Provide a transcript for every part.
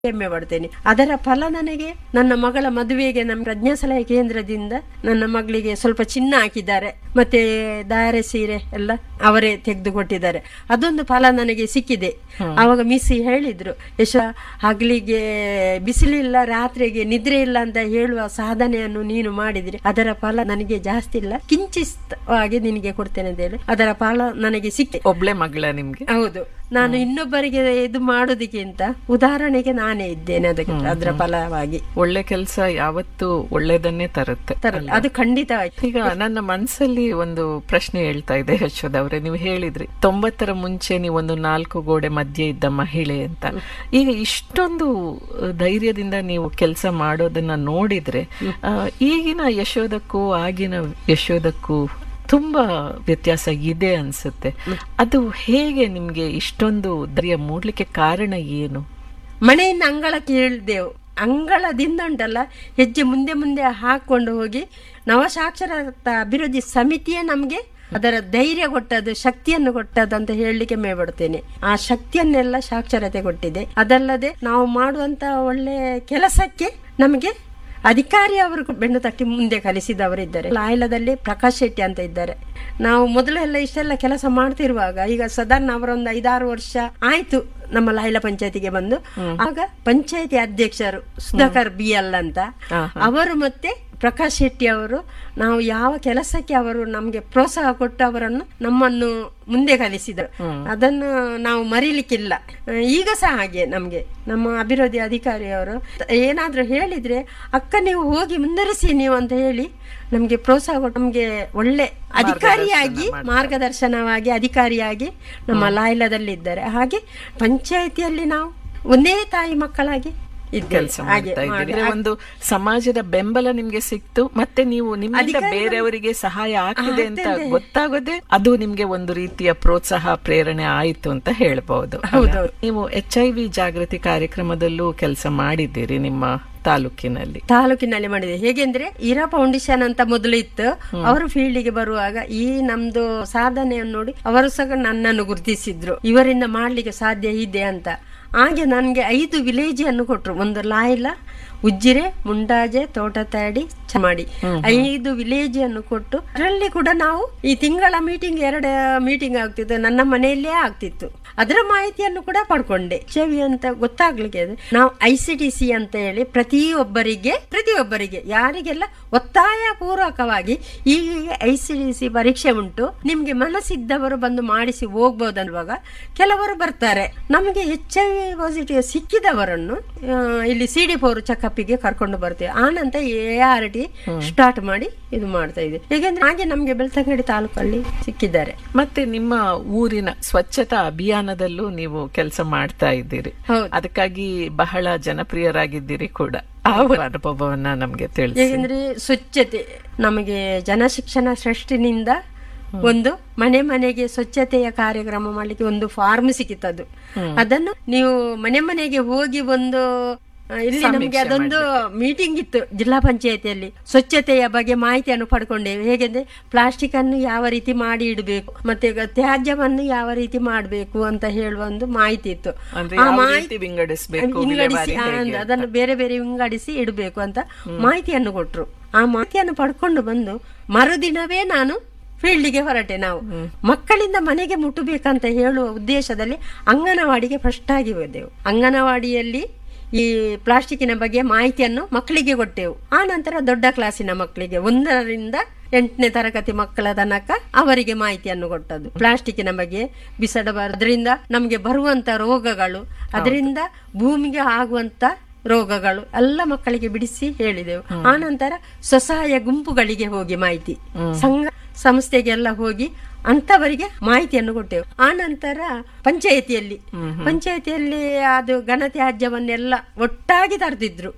ಹೆಮ್ಮೆ ಪಡ್ತೇನೆ ಅದರ ಫಲ ನನಗೆ ನನ್ನ ಮಗಳ ಮದುವೆಗೆ ನಮ್ಮ ಪ್ರಜ್ಞಾಸಲಹೆ ಕೇಂದ್ರದಿಂದ ನನ್ನ ಮಗಳಿಗೆ ಸ್ವಲ್ಪ ಚಿನ್ನ ಹಾಕಿದ್ದಾರೆ ಮತ್ತೆ ದಾರೆ ಸೀರೆ ಎಲ್ಲ ಅವರೇ ತೆಗೆದು ಕೊಟ್ಟಿದ್ದಾರೆ ಅದೊಂದು ಫಲ ನನಗೆ ಸಿಕ್ಕಿದೆ ಆವಾಗ ಮಿಸ್ ಹೇಳಿದ್ರು ಯಶ ಹಗಲಿಗೆ ಬಿಸಿಲಿಲ್ಲ ರಾತ್ರಿಗೆ ನಿದ್ರೆ ಇಲ್ಲ ಅಂತ ಹೇಳುವ ಸಾಧನೆಯನ್ನು ನೀನು ಮಾಡಿದ್ರಿ ಅದರ ಫಲ ನನಗೆ ಜಾಸ್ತಿ ಇಲ್ಲ ಕಿಂಚಿತವಾಗಿ ನಿನಗೆ ಕೊಡ್ತೇನೆ ಅಂತ ಹೇಳಿ ಅದರ ಫಲ ನನಗೆ ಸಿಕ್ಕಿ ಒಬ್ಳೆ ಮಗಳ ನಿಮ್ಗೆ ಹೌದು ನಾನು ಇನ್ನೊಬ್ಬರಿಗೆ ಇದು ಮಾಡೋದಕ್ಕಿಂತ ಉದಾಹರಣೆಗೆ ನಾನೇ ಇದ್ದೇನೆ ಅದಕ್ಕೆ ಅದರ ಫಲವಾಗಿ ಒಳ್ಳೆ ಕೆಲಸ ಯಾವತ್ತು ಒಳ್ಳೇದನ್ನೇ ತರುತ್ತೆ ತರಲ್ಲ ಅದು ಖಂಡಿತವಾಗಿ ಈಗ ನನ್ನ ಮನಸ್ಸಲ್ಲಿ ಒಂದು ಪ್ರಶ್ನೆ ಹೇಳ್ತಾ ಇದೆ ಯಶೋದ್ ಅವ್ರೆ ನೀವು ಹೇಳಿದ್ರಿ ತೊಂಬತ್ತರ ಮುಂಚೆ ನೀವು ಒಂದು ನಾಲ್ಕು ಗೋಡೆ ಮಧ್ಯೆ ಇದ್ದ ಮಹಿಳೆ ಅಂತ ಈಗ ಇಷ್ಟೊಂದು ಧೈರ್ಯದಿಂದ ನೀವು ಕೆಲಸ ಮಾಡೋದನ್ನ ನೋಡಿದ್ರೆ ಆ, ಈಗಿನ ಯಶೋದಕ್ಕೂ ಆಗಿನ ಯಶೋದಕ್ಕೂ ತುಂಬಾ ವ್ಯತ್ಯಾಸ ಇದೆ ಅನ್ಸುತ್ತೆ ಅದು ಹೇಗೆ ನಿಮ್ಗೆ ಇಷ್ಟೊಂದು ಧೈರ್ಯ ಮೂಡ್ಲಿಕ್ಕೆ ಕಾರಣ ಏನು ಮನೆಯಿಂದ ಅಂಗಳಕ್ಕೆ ಇಳಿದೆವು ಅಂಗಳದಿಂದ ಉಂಟಲ್ಲ ಹೆಜ್ಜೆ ಮುಂದೆ ಮುಂದೆ ಹಾಕೊಂಡು ಹೋಗಿ ನವಸಾಕ್ಷರತಾ ಅಭಿವೃದ್ಧಿ ಸಮಿತಿಯೇ ನಮಗೆ ಅದರ ಧೈರ್ಯ ಕೊಟ್ಟದ್ದು ಶಕ್ತಿಯನ್ನು ಕೊಟ್ಟದ್ದು ಅಂತ ಹೇಳಲಿಕ್ಕೆ ಮೇಬಡ್ತೇನೆ ಆ ಶಕ್ತಿಯನ್ನೆಲ್ಲ ಸಾಕ್ಷರತೆ ಕೊಟ್ಟಿದೆ ಅದಲ್ಲದೆ ನಾವು ಮಾಡುವಂತ ಒಳ್ಳೆ ಕೆಲಸಕ್ಕೆ ನಮಗೆ ಅಧಿಕಾರಿ ಅವರು ಬೆನ್ನು ತಟ್ಟಿ ಮುಂದೆ ಕಲಿಸಿದವರಿದ್ದಾರೆ ಲಾಯ್ಲದಲ್ಲಿ ಪ್ರಕಾಶ್ ಶೆಟ್ಟಿ ಅಂತ ಇದ್ದಾರೆ ನಾವು ಮೊದಲೆಲ್ಲ ಇಷ್ಟೆಲ್ಲ ಕೆಲಸ ಮಾಡ್ತಿರುವಾಗ ಈಗ ಸಾಧಾರಣ ಅವರೊಂದು ಐದಾರು ವರ್ಷ ಆಯ್ತು ನಮ್ಮ ಲಾಯ್ಲ ಪಂಚಾಯತಿಗೆ ಬಂದು ಆಗ ಪಂಚಾಯತಿ ಅಧ್ಯಕ್ಷರು ಸುಧಾಕರ್ ಬಿ ಎಲ್ ಅಂತ ಅವರು ಮತ್ತೆ ಪ್ರಕಾಶ್ ಶೆಟ್ಟಿ ಅವರು ನಾವು ಯಾವ ಕೆಲಸಕ್ಕೆ ಅವರು ನಮಗೆ ಪ್ರೋತ್ಸಾಹ ಕೊಟ್ಟು ಅವರನ್ನು ನಮ್ಮನ್ನು ಮುಂದೆ ಕಲಿಸಿದರು ಅದನ್ನು ನಾವು ಮರೀಲಿಕ್ಕಿಲ್ಲ ಆ, ಈಗ ಸಹ ಹಾಗೆ ನಮಗೆ ನಮ್ಮ ಅಭಿವೃದ್ಧಿ ಅಧಿಕಾರಿಯವರು ಏನಾದ್ರೂ ಹೇಳಿದ್ರೆ ಅಕ್ಕ ನೀವು ಹೋಗಿ ಮುಂದರಿಸಿ ನೀವು ಅಂತ ಹೇಳಿ ನಮಗೆ ಪ್ರೋತ್ಸಾಹ ಕೊಟ್ಟು ನಮಗೆ ಒಳ್ಳೆ ಅಧಿಕಾರಿಯಾಗಿ ಮಾರ್ಗದರ್ಶನವಾಗಿ ಅಧಿಕಾರಿಯಾಗಿ ನಮ್ಮ ಲಾಯ್ಲದಲ್ಲಿದ್ದಾರೆ ಹಾಗೆ ಪಂಚಾಯಿತಿಯಲ್ಲಿ ನಾವು ಒಂದೇ ತಾಯಿ ಮಕ್ಕಳಾಗಿ ಇದ್ದೇವೆ. ಕೆಲಸ ಹಾಗೆ ಮಾಡ್ತಾ ಇದ್ದೀರಿ ಮಾಡಿ- ಒಂದು ಸಮಾಜದ ಬೆಂಬಲ ನಿಮ್ಗೆ ಸಿಕ್ತು ಮತ್ತೆ ನೀವು ನಿಮ್ಮಿಂದ ಬೇರೆಯವರಿಗೆ ಸಹಾಯ ಆಗ್ತಿದೆ ಅಂತ ಗೊತ್ತಾಗೋದೇ ಅದು ನಿಮ್ಗೆ ಒಂದು ರೀತಿಯ ಪ್ರೋತ್ಸಾಹ ಪ್ರೇರಣೆ ಆಯಿತು ಅಂತ ಹೇಳ್ಬಹುದು ಅಲ್ಲ? ನೀವು ಎಚ್ ಐ ವಿ ಜಾಗೃತಿ ಕಾರ್ಯಕ್ರಮದಲ್ಲೂ ಕೆಲಸ ಮಾಡಿದ್ದೀರಿ ನಿಮ್ಮ ತಾಲೂಕಿನಲ್ಲಿ ತಾಲೂಕಿನಲ್ಲಿ ಮಾಡಿದೆ ಹೇಗೆಂದ್ರೆ ಇರಾ ಫೌಂಡೇಶನ್ ಅಂತ ಮೊದಲು ಇತ್ತು ಅವರು ಫೀಲ್ಡಿಗೆ ಬರುವಾಗ ಈ ನಮ್ದು ಸಾಧನೆಯನ್ನು ನೋಡಿ ಅವರು ಸಹ ನನ್ನನ್ನು ಗುರುತಿಸಿದ್ರು ಇವರಿಂದ ಮಾಡ್ಲಿಕ್ಕೆ ಸಾಧ್ಯ ಇದೆ ಅಂತ ಹಾಗೆ ನನಗೆ ಐದು ವಿಲೇಜ್ ಅನ್ನು ಕೊಟ್ರು ಒಂದು ಲಾಯ್ಲ ಉಜ್ಜಿರೆ ಮುಂಡಾಜೆ ತೋಟತಾಡಿ ಚಮಾಡಿ ಐದು ವಿಲೇಜ್ ಅನ್ನು ಕೊಟ್ಟು ಅದರಲ್ಲಿ ಕೂಡ ನಾವು ಈ ತಿಂಗಳ ಮೀಟಿಂಗ್ ಎರಡು ಮೀಟಿಂಗ್ ಆಗ್ತಿತ್ತು ನನ್ನ ಮನೆಯಲ್ಲೇ ಆಗ್ತಿತ್ತು ಅದರ ಮಾಹಿತಿಯನ್ನು ಕೂಡ ಪಡ್ಕೊಂಡೆ ಚೆವಿ ಅಂತ ಗೊತ್ತಾಗ್ಲಿಕ್ಕೆ ಅದು ನಾವು ಐ ಸಿ ಟಿ ಸಿ ಅಂತ ಹೇಳಿ ಪ್ರತಿಯೊಬ್ಬರಿಗೆ ಪ್ರತಿಯೊಬ್ಬರಿಗೆ ಯಾರಿಗೆಲ್ಲ ಒತ್ತಾಯ ಪೂರ್ವಕವಾಗಿ ಈಗ ಐ ಸಿ ಟಿ ಸಿ ಪರೀಕ್ಷೆ ಉಂಟು ನಿಮ್ಗೆ ಮನಸ್ಸಿದ್ದವರು ಬಂದು ಮಾಡಿಸಿ ಹೋಗ್ಬೋದಲ್ವಾಗ ಕೆಲವರು ಬರ್ತಾರೆ ನಮಗೆ ಎಚ್ ಐ ವಿ ಪಾಸಿಟಿವ್ ಸಿಕ್ಕಿದವರನ್ನು ಆ, ಇಲ್ಲಿ ಸಿ ಡಿ ಫೋರ್ ಚೆಕಪ್ಗೆ ಕರ್ಕೊಂಡು ಬರ್ತೇವೆ ಆ ನಂತರ ಎ ಆರ್ ಟಿ ಸ್ಟಾರ್ಟ್ ಮಾಡಿ ಇದು ಮಾಡ್ತಾ ಇದೆ ಹೇಗೆಂದ್ರೆ ಹಾಗೆ ನಮ್ಗೆ ಬೆಳ್ತಂಗಡಿ ತಾಲೂಕಲ್ಲಿ ಸಿಕ್ಕಿದ್ದಾರೆ ಮತ್ತೆ ನಿಮ್ಮ ಊರಿನ ಸ್ವಚ್ಛತಾ ಅಭಿಯಾನದಲ್ಲೂ ನೀವು ಕೆಲಸ ಮಾಡ್ತಾ ಇದ್ದೀರಿ ಹೌದು. ಅದಕ್ಕಾಗಿ ಬಹಳ ಜನಪ್ರಿಯರಾಗಿದ್ದೀರಿ ಕೂಡ ಆ ಒಂದು ಅನುಭವವನ್ನ ನಮ್ಗೆ ತಿಳಿಸಿ ಹೇಗೆಂದ್ರೆ ಸ್ವಚ್ಛತೆ ನಮಗೆ ಜನಶಿಕ್ಷಣ ಟ್ರಸ್ಟಿನಿಂದ ಒಂದು ಮನೆ ಮನೆಗೆ ಸ್ವಚ್ಛತೆಯ ಕಾರ್ಯಕ್ರಮ ಮಾಡ್ಲಿಕ್ಕೆ ಒಂದು ಫಾರ್ಮ್ ಸಿಕ್ಕಿತ್ತದು ಅದನ್ನು ನೀವು ಮನೆ ಮನೆಗೆ ಹೋಗಿ ಒಂದು ಆ, ಇಲ್ಲಿ ನಮಗೆ ಅದೊಂದು ಮೀಟಿಂಗ್ ಇತ್ತು ಜಿಲ್ಲಾ ಪಂಚಾಯತಿಯಲ್ಲಿ ಸ್ವಚ್ಛತೆಯ ಬಗ್ಗೆ ಮಾಹಿತಿಯನ್ನು ಪಡ್ಕೊಂಡೇವೆ ಹೇಗೆಂದ್ರೆ ಪ್ಲಾಸ್ಟಿಕ್ ಅನ್ನು ಯಾವ ರೀತಿ ಮಾಡಿ ಇಡಬೇಕು ಮತ್ತೆ ಈಗ ತ್ಯಾಜ್ಯವನ್ನು ಯಾವ ರೀತಿ ಮಾಡಬೇಕು ಅಂತ ಹೇಳುವ ಒಂದು ಮಾಹಿತಿ ಇತ್ತು ಅಂದ್ರೆ ಆ ಯಾವ ಮಾಹಿತಿ- ರೀತಿ ವಿಂಗಡಿಸ್ಬೇಕು, ವಿಂಗಡಿಸಿ ವಿಲೇವಾರಿ ಆ, ಹೇಗೆ ಅಂತ. ಅದನ್ನು ಬೇರೆ ಬೇರೆ ವಿಂಗಡಿಸಿ ಇಡಬೇಕು ಅಂತ ಮಾಹಿತಿಯನ್ನು ಕೊಟ್ರು ಆ ಮಾಹಿತಿಯನ್ನು ಪಡ್ಕೊಂಡು ಬಂದು ಮರುದಿನವೇ ನಾನು ಫೀಲ್ಡಿಗೆ ಹೊರಟೆ ನಾವು ಮಕ್ಕಳಿಂದ ಮನೆಗೆ ಮುಟ್ಟಬೇಕಂತ ಹೇಳುವ ಉದ್ದೇಶದಲ್ಲಿ ಅಂಗನವಾಡಿಗೆ ಫಸ್ಟ್ ಆಗಿ ಹೋದೆವು ಅಂಗನವಾಡಿಯಲ್ಲಿ ಈ ಪ್ಲಾಸ್ಟಿಕ್ಕಿನ ಬಗ್ಗೆ ಮಾಹಿತಿಯನ್ನು ಮಕ್ಕಳಿಗೆ ಕೊಟ್ಟೆವು ಆ ನಂತರ ದೊಡ್ಡ ಕ್ಲಾಸಿನ ಮಕ್ಕಳಿಗೆ ಒಂದರಿಂದ ಎಂಟನೇ ತರಗತಿ ಮಕ್ಕಳ ತನಕ ಅವರಿಗೆ ಮಾಹಿತಿಯನ್ನು ಕೊಟ್ಟದ್ದು ಪ್ಲಾಸ್ಟಿಕ್ಕಿನ ಬಗ್ಗೆ ಬಿಸಾಡಬಾರದು ಅದರಿಂದ ನಮಗೆ ಬರುವಂತ ರೋಗಗಳು ಅದರಿಂದ ಭೂಮಿಗೆ ಆಗುವಂತ ರೋಗಗಳು ಎಲ್ಲ ಮಕ್ಕಳಿಗೆ ಬಿಡಿಸಿ ಹೇಳಿದೆವು ಆ ನಂತರ ಸ್ವಸಹಾಯ ಗುಂಪುಗಳಿಗೆ ಹೋಗಿ ಮಾಹಿತಿ ಸಂಘ ಸಂಸ್ಥೆಗೆಲ್ಲ ಹೋಗಿ ಅಂತವರಿಗೆ ಮಾಹಿತಿಯನ್ನು ಕೊಟ್ಟೆವು ಆ ನಂತರ ಪಂಚಾಯತಿಯಲ್ಲಿ ಪಂಚಾಯತಿಯಲ್ಲಿ ಅದು ಘನತ್ಯಾಜ್ಯವನ್ನೆಲ್ಲ ಒಟ್ಟಾಗಿ ತರ್ತಿದ್ರು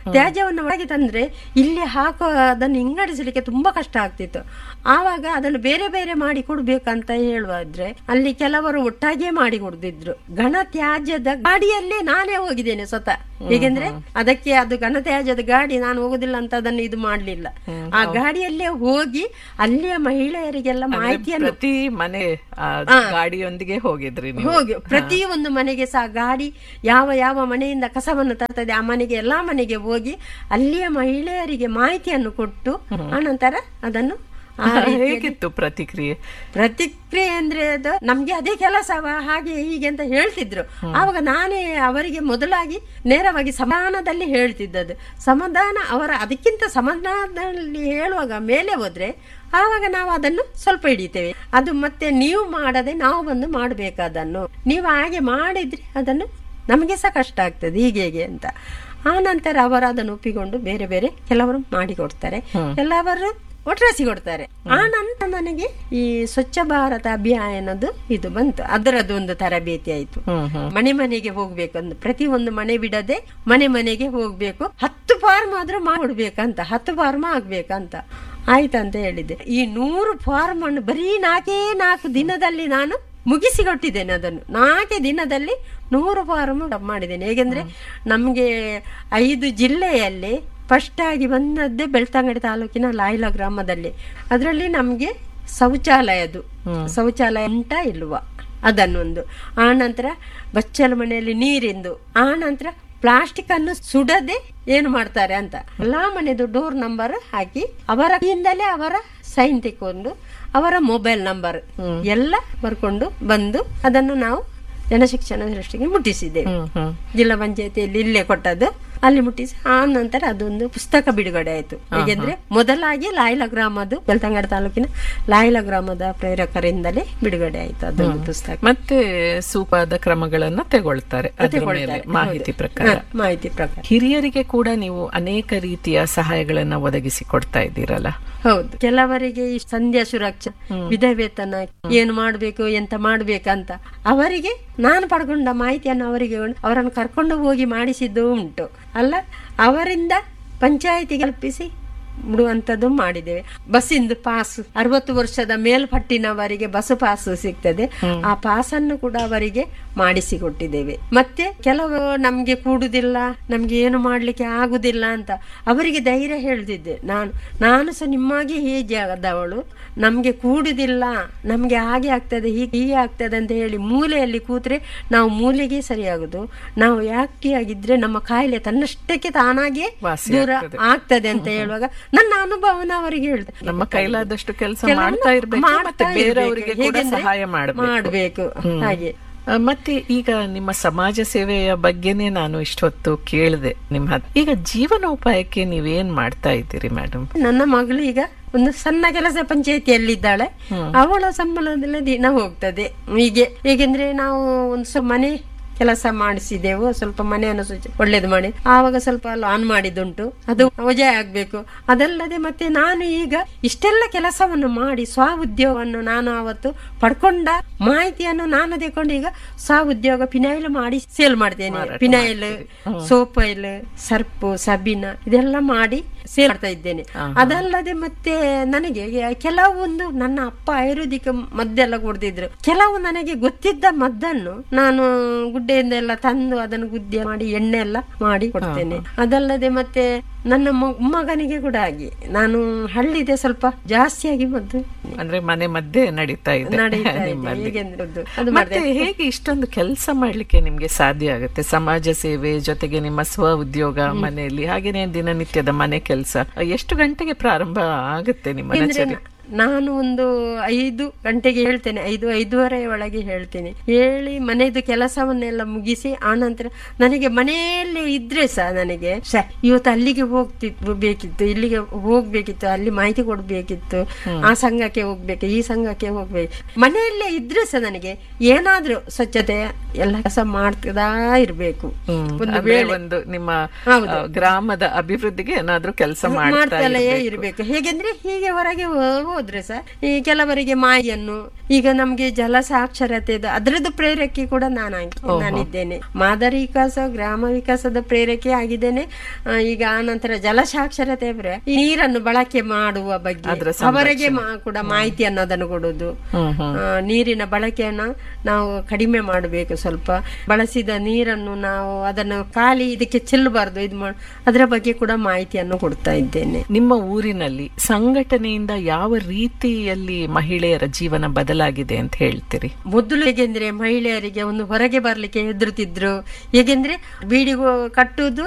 ತ್ಯಾಜ್ಯವನ್ನು ಒಳಗೆ ತಂದ್ರೆ ಇಲ್ಲಿ ಹಾಕೋ ಅದನ್ನು ಇಂಗಡಿಸಲಿಕ್ಕೆ ತುಂಬಾ ಕಷ್ಟ ಆಗ್ತಿತ್ತು ಆವಾಗ ಅದನ್ನು ಬೇರೆ ಬೇರೆ ಮಾಡಿ ಕೊಡ್ಬೇಕಂತ ಹೇಳುವಾದ್ರೆ ಅಲ್ಲಿ ಕೆಲವರು ಒಟ್ಟಾಗೆ ಮಾಡಿ ಕೊಡ್ತಿದ್ರು ಘನ ತ್ಯಾಜ್ಯದ ಗಾಡಿಯಲ್ಲೇ ನಾನೇ ಹೋಗಿದ್ದೇನೆ ಸ್ವತಃ ಹೇಗೆಂದ್ರೆ ಅದಕ್ಕೆ ಅದು ಘನ ತ್ಯಾಜ್ಯದ ಗಾಡಿ ನಾನು ಹೋಗುದಿಲ್ಲ ಅಂತ ಅದನ್ನು ಇದು ಮಾಡ್ಲಿಲ್ಲ ಆ ಗಾಡಿಯಲ್ಲೇ ಹೋಗಿ ಅಲ್ಲಿಯ ಮಹಿಳೆಯರಿಗೆಲ್ಲ ಮಾಹಿತಿಯನ್ನು ಪ್ರತಿ ಮನೆ ಆ, ಗಾಡಿಯೊಂದಿಗೆ ಹೋಗಿದ್ರಿ ನೀವು ಹೋಗಿ ಪ್ರತಿಯೊಂದು ಮನೆಗೆ ಸಹ ಗಾಡಿ ಯಾವ ಯಾವ ಮನೆಯಿಂದ ಕಸವನ್ನು ತರ್ತದೆ ಆ ಮನೆಗೆ ಎಲ್ಲಾ ಮನೆಗೆ ಹೋಗಿ ಅಲ್ಲಿಯ ಮಹಿಳೆಯರಿಗೆ ಮಾಹಿತಿಯನ್ನು ಕೊಟ್ಟು ಆನಂತರ ಅದನ್ನು ಆ ರೀತಿಯಲ್ಲಿ- ಹೇಗಿತ್ತು ಪ್ರತಿಕ್ರಿಯೆ ಪ್ರತಿಕ್ರಿಯೆ ಅಂದ್ರೆ ಅದು ನಮ್ಗೆ ಅದೇ ಕೆಲಸವ ಹಾಗೆ ಹೀಗೆ ಅಂತ ಹೇಳ್ತಿದ್ರು ಆವಾಗ ನಾನೇ ಅವರಿಗೆ ಮೊದಲಾಗಿ ನೇರವಾಗಿ ಸಮಾಧಾನದಲ್ಲಿ ಹೇಳ್ತಿದ್ದದ್ದು ಸಮಾಧಾನ ಅವರ ಅದಕ್ಕಿಂತ ಸಮಾಧಾನದಲ್ಲಿ ಹೇಳುವಾಗ ಮೇಲೆ ಹೋದ್ರೆ ಆವಾಗ ನಾವು ಅದನ್ನು ಸ್ವಲ್ಪ ಹಿಡಿತೇವೆ ಅದು ಮತ್ತೆ ನೀವು ಮಾಡದೆ ನಾವು ಬಂದು ಮಾಡಬೇಕಾದನ್ನು ನೀವು ಹಾಗೆ ಮಾಡಿದ್ರೆ ಅದನ್ನು ನಮಗೆ ಸಹ ಕಷ್ಟ ಆಗ್ತದೆ ಹೀಗೆ ಹೇಗೆ ಅಂತ ಆ ನಂತರ ಅವರು ಅದನ್ನು ಒಪ್ಪಿಕೊಂಡು ಬೇರೆ ಬೇರೆ ಕೆಲವರು ಮಾಡಿಕೊಡ್ತಾರೆ ಕೆಲವರು ಒಟ್ರಾಸಿ ಕೊಡ್ತಾರೆ ಆ ನಂತರ ನನಗೆ ಈ ಸ್ವಚ್ಛ ಭಾರತ ಅಭಿಯಾನದ್ದು ಇದು ಬಂತು ಅದರದ್ದು ಒಂದು ತರಬೇತಿ ಆಯ್ತು ಹ್ಮ್ ಹ್ಮ್ ಮನೆ ಮನೆಗೆ ಹೋಗ್ಬೇಕು ಒಂದು ಪ್ರತಿ ಒಂದು ಮನೆ ಬಿಡದೆ ಮನೆ ಮನೆಗೆ ಹೋಗ್ಬೇಕು ಹತ್ತು ಫಾರ್ಮ್ ಆದ್ರೂ ಮಾಡ್ಬೇಕಂತ ಹತ್ತು ಫಾರ್ಮ್ ಆಗ್ಬೇಕಂತ ಆಯ್ತಂತ ಹೇಳಿದ್ದೆ ಈ ನೂರು ಫಾರ್ಮ್ ಅನ್ನು ಬರೀ ನಾಲ್ಕೇ ನಾಲ್ಕು ದಿನದಲ್ಲಿ ನಾನು ಮುಗಿಸಿ ಕೊಟ್ಟಿದ್ದೇನೆ ಅದನ್ನು ನಾಲ್ಕೇ ದಿನದಲ್ಲಿ ನೂರು ಫಾರ್ಮ್ ಮಾಡಿದ್ದೇನೆ ಹೇಗೆಂದ್ರೆ ನಮ್ಗೆ ಐದು ಜಿಲ್ಲೆಯಲ್ಲಿ ಫಸ್ಟ್ ಆಗಿ ಬಂದದ್ದೇ ಬೆಳ್ತಂಗಡಿ ತಾಲೂಕಿನ ಲಾಯ್ಲ ಗ್ರಾಮದಲ್ಲಿ ಅದರಲ್ಲಿ ನಮ್ಗೆ ಶೌಚಾಲಯದು ಶೌಚಾಲಯ ಉಂಟಾ ಇಲ್ವಾ ಅದನ್ನೊಂದು ಆ ನಂತರ ಬಚ್ಚಲ ಮನೆಯಲ್ಲಿ ನೀರಿಂದು ಆ ನಂತರ ಪ್ಲಾಸ್ಟಿಕ್ ಅನ್ನು ಸುಡದೆ ಏನು ಮಾಡ್ತಾರೆ ಅಂತ ಎಲ್ಲಾ ಮನೆದು ಡೋರ್ ನಂಬರ್ ಹಾಕಿ ಅವರ ಕೈಯಿಂದಲೇ ಅವರ ಸೈನ್ ತೆಕ್ಕೊಂಡು ಅವರ ಮೊಬೈಲ್ ನಂಬರ್ ಎಲ್ಲ ಬರ್ಕೊಂಡು ಬಂದು ಅದನ್ನು ನಾವು ಜನಶಿಕ್ಷಣ ದೃಷ್ಟಿಗೆ ಮುಟ್ಟಿಸಿದ್ದೇವೆ ಹ್ಮ್ ಹ್ಮ್ ಜಿಲ್ಲಾ ಪಂಚಾಯತಿಯಲ್ಲಿ ಇಲ್ಲೇ ಕೊಟ್ಟದ್ದು ಅಲ್ಲಿ ಮುಟ್ಟಿಸಿ ಆ ನಂತರ ಅದೊಂದು ಪುಸ್ತಕ ಬಿಡುಗಡೆ ಆಯ್ತು ಹೇಗೆಂದ್ರೆ ಮೊದಲಾಗಿ ಲಾಯ್ಲ ಗ್ರಾಮದ್ದು ಬೆಳ್ತಂಗಡ ತಾಲೂಕಿನ ಲಾಯ್ಲ ಗ್ರಾಮದ ಪ್ರೇರಕರಿಂದಲೇ ಬಿಡುಗಡೆ ಆಯ್ತು ಅದೊಂದು ಪುಸ್ತಕ ಮತ್ತೆ ಸೂಪಾದ ಕ್ರಮಗಳನ್ನ ತಗೊಳ್ತಾರೆ ಅದ್ರ ಮೇಲೆ ಮಾಹಿತಿ ಪ್ರಕಾರ ಹ, ಮಾಹಿತಿ ಪ್ರಕಾರ ಹಿರಿಯರಿಗೆ ಕೂಡ ನೀವು ಅನೇಕ ರೀತಿಯ ಸಹಾಯಗಳನ್ನ ಒದಗಿಸಿ ಕೊಡ್ತಾ ಇದ್ದೀರಲ್ಲ ಹೌದು ಕೆಲವರಿಗೆ ಈ ಸಂಧ್ಯಾ ಸುರಕ್ಷಾ ವಿಧವೇತನ ಏನು ಮಾಡ್ಬೇಕು ಎಂತ ಮಾಡ್ಬೇಕಂತ ಅವರಿಗೆ ನಾನು ಪಡ್ಕೊಂಡ ಮಾಹಿತಿಯನ್ನು ಅವರಿಗೆ ಉಂಟು. ಅವರನ್ನು ಕರ್ಕೊಂಡು ಹೋಗಿ ಮಾಡಿಸಿದ್ದು ಉಂಟು ಅಲ್ಲ ಅವರಿಂದ ಪಂಚಾಯಿತಿ ಕಲ್ಪಿಸಿ ಬಿಡುವಂತದ್ದು ಮಾಡಿದ್ದೇವೆ ಬಸ್ಸಿಂದು ಪಾಸ್ ಅರವತ್ತು ವರ್ಷದ ಮೇಲ್ಪಟ್ಟಿನವರಿಗೆ ಬಸ್ ಪಾಸ್ ಸಿಗ್ತದೆ ಆ ಪಾಸ್ ಅನ್ನು ಕೂಡ ಅವರಿಗೆ ಮಾಡಿಸಿಕೊಟ್ಟಿದ್ದೇವೆ ಮತ್ತೆ ಕೆಲವು ನಮ್ಗೆ ಕೂಡುದಿಲ್ಲ ನಮ್ಗೆ ಏನು ಮಾಡ್ಲಿಕ್ಕೆ ಆಗುದಿಲ್ಲ ಅಂತ ಅವರಿಗೆ ಧೈರ್ಯ ಹೇಳ್ತಿದ್ದೆ ನಾನು ನಾನು ಸಹ ನಿಮ್ಮಾಗೆ ಹೇಗೆ ಆದವಳು ನಮ್ಗೆ ಕೂಡುದಿಲ್ಲ ನಮ್ಗೆ ಹಾಗೆ ಆಗ್ತದೆ ಹೀಗೆ ಹೀಗೆ ಆಗ್ತದೆ ಅಂತ ಹೇಳಿ ಮೂಲೆಯಲ್ಲಿ ಕೂತ್ರೆ ನಾವು ಮೂಲೆಗೆ ಸರಿಯಾಗುದು ನಾವು ಯಾಕೆ ಆಗಿದ್ರೆ ನಮ್ಮ ಕಾಯಿಲೆ ತನ್ನಷ್ಟಕ್ಕೆ ತಾನಾಗೆ ವಾಸಿ ದೂರ ಆಗ್ತದೆ. ಆಗ್ತದೆ ಅಂತ ಹೇಳುವಾಗ ನನ್ನ ಅನುಭವನ ಅವರಿಗೆ ಹೇಳ್ದೆ ನಮ್ಮ ಕೈಲಾದಷ್ಟು ಕೆಲಸ ಕೆಲವನ್ನ ಮಾಡ್ತಾ ಇರ್ಬೇಕು ಮತ್ತೆ ಮಾಡ್ತಾ ಬೇರೆಯವರಿಗೆ ಇರ್ಬೇಕು. ಕೂಡ ಹೇಗೆಂದ್ರೆ ಸಹಾಯ ಮಾಡಬೇಕು ಮಾಡ್ಬೇಕು ಹಾಗೆ ಆ, ಮತ್ತೆ ಈಗ ನಿಮ್ಮ ಸಮಾಜ ಸೇವೆಯ ಬಗ್ಗೆನೇ ನಾನು ಇಷ್ಟೊತ್ತು ಕೇಳಿದೆ ನಿಮ್ಮ ಹತ್ರ ಈಗ ಜೀವನೋಪಾಯಕ್ಕೆ ನೀವೇನ್ ಮಾಡ್ತಾ ಇದ್ದೀರಿ ಮೇಡಮ್ ನನ್ನ ಮಗಳು ಈಗ ಒಂದು ಸಣ್ಣ ಕೆಲಸ ಪಂಚಾಯತಿಯಲ್ಲಿದ್ದಾಳೆ ಅವಳ ಸಂಬಳದಲ್ಲೇ ದಿನ ಹೋಗ್ತದೆ ಹೀಗೆ ಹೇಗೆಂದ್ರೆ ನಾವು ಒಂದು ಸ್ವಲ್ಪ ಮನೆ ಕೆಲಸ ಮಾಡಿಸಿದೆವು ಸ್ವಲ್ಪ ಮನೆಯನ್ನು ಸ್ವಚ್ಛ ಒಳ್ಳೇದು ಮಾಡಿ ಆವಾಗ ಸ್ವಲ್ಪ ಲಾನ್ ಮಾಡಿದ್ದುಂಟು ಅದು ವಜೆ ಆಗ್ಬೇಕು ಅದಲ್ಲದೆ ಮತ್ತೆ ನಾನು ಈಗ ಇಷ್ಟೆಲ್ಲ ಕೆಲಸವನ್ನು ಮಾಡಿ ಸ್ವ ಉದ್ಯೋಗವನ್ನು ನಾನು ಅವತ್ತು ಪಡ್ಕೊಂಡ ಮಾಹಿತಿಯನ್ನು ನಾನು ತಗೊಂಡು ಈಗ ಸ್ವ ಉದ್ಯೋಗ ಪಿನೈಲ್ ಮಾಡಿ ಸೇಲ್ ಮಾಡ್ತೇನೆ ಪಿನೈಲ್ ಸೋಪ್ ಆಯಿಲ್ ಸರ್ಪು ಸಬೀನ ಇದೆಲ್ಲ ಮಾಡಿ ಸೇಲ್ ಮಾಡ್ತಾ ಇದ್ದೇನೆ ಅದಲ್ಲದೆ ಮತ್ತೆ ನನಗೆ ಕೆಲವೊಂದು ನನ್ನ ಅಪ್ಪ ಆಯುರ್ವೇದಿಕ್ ಮದ್ದೆಲ್ಲ ಕೊಡ್ತಿದ್ರು ಕೆಲವು ನನಗೆ ಗೊತ್ತಿದ್ದ ಮದ್ದನ್ನು ನಾನು ಗುಡ್ಡೆಯಿಂದ ಎಲ್ಲ ತಂದು ಅದನ್ನು ಗುದ್ದೆ ಮಾಡಿ ಎಣ್ಣೆ ಎಲ್ಲ ಮಾಡಿ ಕೊಡ್ತೇನೆ ಅದಲ್ಲದೆ ಮತ್ತೆ ನನ್ನ ಮ- ಮಗನಿಗೆ ಕೂಡ ಹಾಗೆ ನಾನು ಹಳ್ಳಿದೆ ಸ್ವಲ್ಪ ಜಾಸ್ತಿಯಾಗಿ ಮದ್ದು ಅಂದ್ರೆ ಮನೆ ಮಧ್ಯೆ ನಡೀತಾ ಇದೆ ನಡೀತಾ ಇದೆ ನಿಮ್ಮಲ್ಲಿ ಹೇಗೆಂದ್ರೆ ಅದು- ಅದು ಮತ್ತೆ ಹೇಗೆ ಇಷ್ಟೊಂದು ಕೆಲಸ ಮಾಡ್ಲಿಕ್ಕೆ ನಿಮ್ಗೆ ಸಾಧ್ಯ ಆಗುತ್ತೆ ಸಮಾಜ ಸೇವೆ ಜೊತೆಗೆ ನಿಮ್ಮ ಸ್ವ ಉದ್ಯೋಗ ಮನೆಯಲ್ಲಿ ಹಾಗೇನೆ ದಿನನಿತ್ಯದ ಮನೆ ಕೆಲಸ ಎಷ್ಟು ಗಂಟೆಗೆ ಪ್ರಾರಂಭ ಆಗುತ್ತೆ ನಿಮ್ಮ ಯಾಕೆಂದ್ರೆ ದಿನಚರಿ ನ- ನಾನು ಒಂದು ಐದು ಗಂಟೆಗೆ ಹೇಳ್ತೇನೆ ಐದು ಐದೂವರೆ ಒಳಗೆ ಹೇಳ್ತೇನೆ ಹೇಳಿ ಮನೆಯದು ಕೆಲಸವನ್ನೆಲ್ಲ ಮುಗಿಸಿ ಆನಂತರ ನನಗೆ ಮನೆಯಲ್ಲೇ ಇದ್ರೆ ಸಹ ನನಗೆ ಶ ಇವತ್ತು ಅಲ್ಲಿಗೆ ಹೋಗ್ತಿತ್ತು ಬೇಕಿತ್ತು ಇಲ್ಲಿಗೆ ಹೋಗ್ಬೇಕಿತ್ತು ಅಲ್ಲಿ ಮಾಹಿತಿ ಕೊಡ್ಬೇಕಿತ್ತು ಆ ಸಂಘಕ್ಕೆ ಹೋಗ್ಬೇಕು ಈ ಸಂಘಕ್ಕೆ ಹೋಗ್ಬೇಕು ಮನೆಯಲ್ಲೇ ಇದ್ರೆ ಸಹ ನನಗೆ ಏನಾದ್ರೂ ಸ್ವಚ್ಛತೆ ಎಲ್ಲ ಕೆಲಸ ಮಾಡ್ತದಾ ಇರ್ಬೇಕು ಒಂದು ಅಂದ್ರೆ ಒಂದು ನಿಮ್ಮ ಹೌದು. ಆ, ಗ್ರಾಮದ ಅಭಿವೃದ್ಧಿಗೆ ಏನಾದ್ರೂ ಕೆಲಸ ಮಾಡ್ತಾ ಮಾಡ್ತಲೇ ಇರ್ಬೇಕು. ಇರ್ಬೇಕು ಹೇಗೆಂದ್ರೆ ಹೀಗೆ ಹೊರಗೆ ಹೋ- ಹೋದ್ರೆ ಸಹ ಈ ಕೆಲವರಿಗೆ ಮಾಯಿಯನ್ನು ಈಗ ನಮ್ಗೆ ಜಲ ಸಾಕ್ಷರತೆದು ಅದರದ್ದು ಪ್ರೇರಕಿ ಕೂಡ ನಾನಾಗಿ ನಾನಿದ್ದೇನೆ ಮಾದರಿ ವಿಕಾಸ ಗ್ರಾಮ ವಿಕಾಸದ ಪ್ರೇರಕಿ ಆಗಿದ್ದೇನೆ ಆ, ಈಗ ಆ ನಂತರ ಜಲ ಸಾಕ್ಷರತೆ ಅಂದ್ರೆ ಈ ನೀರನ್ನು ಬಳಕೆ ಮಾಡುವ ಬಗ್ಗೆ ಅದ್ರ ಅವರಿಗೆ ಮಾ- ಕೂಡ ಮಾಹಿತಿಯನ್ನು ಅದನ್ನು ಕೊಡುದು ಹ್ಮ್ ಹ್ಮ್ ಆ, ನೀರಿನ ಬಳಕೆಯನ್ನ ನಾವು ಕಡಿಮೆ ಮಾಡಬೇಕು ಸ್ವಲ್ಪ ಬಳಸಿದ ನೀರನ್ನು ನಾವು ಅದನ್ನು ಖಾಲಿ ಇದಕ್ಕೆ ಚೆಲ್ಲಬಾರ್ದು ಇದು ಮಾಡ್ ಅದರ ಬಗ್ಗೆ ಕೂಡ ಮಾಹಿತಿಯನ್ನು ಕೊಡ್ತಾ ಇದ್ದೇನೆ ನಿಮ್ಮ ಊರಿನಲ್ಲಿ ಸಂಘಟನೆಯಿಂದ ಯಾವ ರೀತಿಯಲ್ಲಿ ಮಹಿಳೆಯರ ಜೀವನ ಬದಲಾಗಿದೆ ಅಂತ ಹೇಳ್ತೀರಿ ಮೊದಲು ಹೇಗೆಂದ್ರೆ ಮಹಿಳೆಯರಿಗೆ ಒಂದು ಹೊರಗೆ ಬರ್ಲಿಕ್ಕೆ ಹೆದರುತ್ತಿದ್ರು ಹೇಗೆಂದ್ರೆ ಬೀಡಿಗೋ ಕಟ್ಟುವುದು